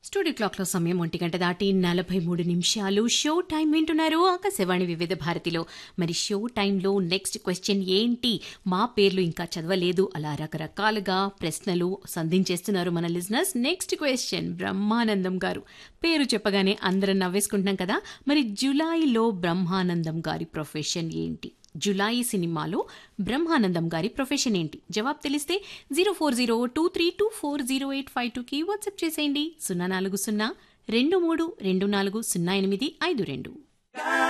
studio క్లాక్లో సమయం ఒంటి గంట దాటి నలభై మూడు నిమిషాలు షో టైం వింటున్నారు ఆకాశవాణి వివిధ భారతిలో మరి షో టైంలో నెక్స్ట్ క్వశ్చన్ ఏంటి మా పేర్లు ఇంకా చదవలేదు అలా రకరకాలుగా ప్రశ్నలు సంధించేస్తున్నారు మన లిజినర్స్ నెక్స్ట్ క్వశ్చన్ బ్రహ్మానందం గారు పేరు చెప్పగానే అందరం నవ్వేసుకుంటున్నాం కదా మరి జులైలో బ్రహ్మానందం గారి ప్రొఫెషన్ ఏంటి జులాయి సినిమాలో బ్రహ్మానందం గారి ప్రొఫెషన్ ఏంటి జవాబు తెలిస్తే zero four zero two three two four zero eight five టూకి వాట్సాప్ చేసేయండి సున్నా నాలుగు సున్నా రెండు మూడు రెండు నాలుగు సున్నా ఎనిమిది ఐదు రెండు